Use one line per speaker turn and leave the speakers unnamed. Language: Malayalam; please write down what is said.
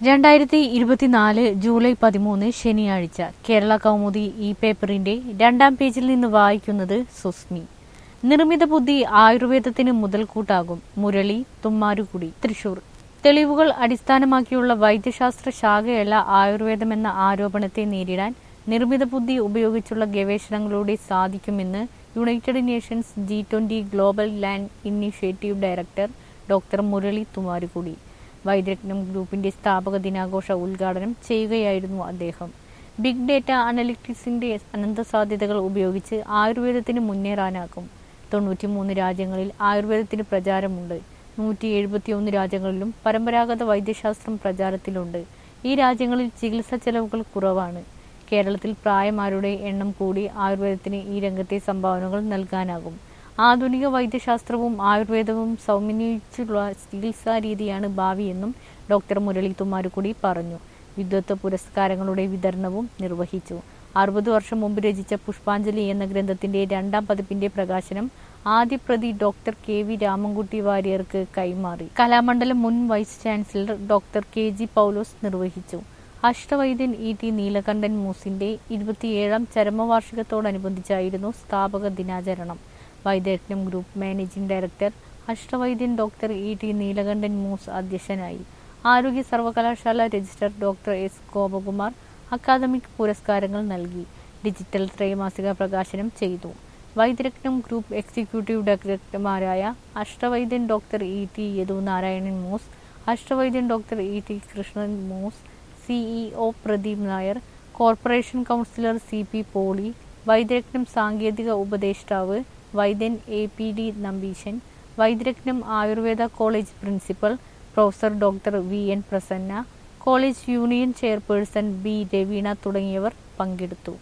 രണ്ടായിരത്തി ഇരുപത്തിനാല് ജൂലൈ പതിമൂന്ന് ശനിയാഴ്ച കേരള കൗമുദി ഈ പേപ്പറിന്റെ രണ്ടാം പേജിൽ നിന്ന് വായിക്കുന്നത് സുസ്മി നിർമ്മിത ബുദ്ധി ആയുർവേദത്തിന് മുതൽക്കൂട്ടാകും മുരളി തുമ്മാരുകുടി തൃശൂർ തെളിവുകൾ അടിസ്ഥാനമാക്കിയുള്ള വൈദ്യശാസ്ത്ര ശാഖയല്ല ആയുർവേദമെന്ന ആരോപണത്തെ നേരിടാൻ നിർമ്മിത ബുദ്ധി ഉപയോഗിച്ചുള്ള ഗവേഷണങ്ങളിലൂടെ സാധിക്കുമെന്ന് United Nations G twenty global land initiative director doctor Murali Thummarukudy Vaidyaratnam ഗ്രൂപ്പിന്റെ സ്ഥാപക ദിനാഘോഷ ഉദ്ഘാടനം ചെയ്യുകയായിരുന്നു അദ്ദേഹം ബിഗ് ഡേറ്റ അനലിറ്റിക്സിന്റെ അനന്ത സാധ്യതകൾ ഉപയോഗിച്ച് ആയുർവേദത്തിന് മുന്നേറാനാകും തൊണ്ണൂറ്റിമൂന്ന് രാജ്യങ്ങളിൽ ആയുർവേദത്തിന് പ്രചാരമുണ്ട് നൂറ്റി എഴുപത്തിയൊന്ന് രാജ്യങ്ങളിലും പരമ്പരാഗത വൈദ്യശാസ്ത്രം പ്രചാരത്തിലുണ്ട് ഈ രാജ്യങ്ങളിൽ ചികിത്സാ ചെലവുകൾ കുറവാണ് കേരളത്തിൽ പ്രായമാരുടെ എണ്ണം കൂടി ആയുർവേദത്തിന് ഈ രംഗത്തെ സംഭാവനകൾ നൽകാനാകും ആധുനിക വൈദ്യശാസ്ത്രവും ആയുർവേദവും സമന്വയിച്ചുള്ള ചികിത്സാ രീതിയാണ് ഭാവിയെന്നും ഡോക്ടർ മുരളി തുമ്മാരുകുടി പറഞ്ഞു വിദ്വത്വ പുരസ്കാരങ്ങളുടെ വിതരണവും നിർവഹിച്ചു അറുപത് വർഷം മുമ്പ് രചിച്ച പുഷ്പാഞ്ജലി എന്ന ഗ്രന്ഥത്തിന്റെ രണ്ടാം പതിപ്പിന്റെ പ്രകാശനം ആദ്യ പ്രതി ഡോക്ടർ കെ വി രാമൻകുട്ടി വാര്യർക്ക് കൈമാറി കലാമണ്ഡലം മുൻ vice chancellor doctor K G Paulose നിർവഹിച്ചു അഷ്ടവൈദ്യൻ ഇ ടി നീലകണ്ഠൻ മൂസിന്റെ ഇരുപത്തിയേഴാം ചരമവാർഷികത്തോടനുബന്ധിച്ചായിരുന്നു സ്ഥാപക ദിനാചരണം Vaidyaratnam group managing director Ashtavaidyan doctor E T Neelakandhan Mooss അധ്യക്ഷനായി ആരോഗ്യ സർവകലാശാല registrar doctor S Gopakumar academic പുരസ്കാരങ്ങൾ നൽകി ഡിജിറ്റൽ ത്രൈമാസിക പ്രകാശനം ചെയ്തു വൈദ്യരത്നം ഗ്രൂപ്പ് എക്സിക്യൂട്ടീവ് ഡയറക്ടർമാരായ Ashtavaidyan doctor E T Yadu Narayanan Mooss Ashtavaidyan doctor E T Krishnan Mooss CEO Pradeep Nair corporation councillor C P Poly Vaidyaratnam സാങ്കേതിക ഉപദേഷ്ടാവ് വൈദ്യൻ A P D Nambeesan Vaidyaratnam Ayurveda college principal professor doctor V N Prasanna college union chairperson B Raveena തുടങ്ങിയവർ പങ്കെടുത്തു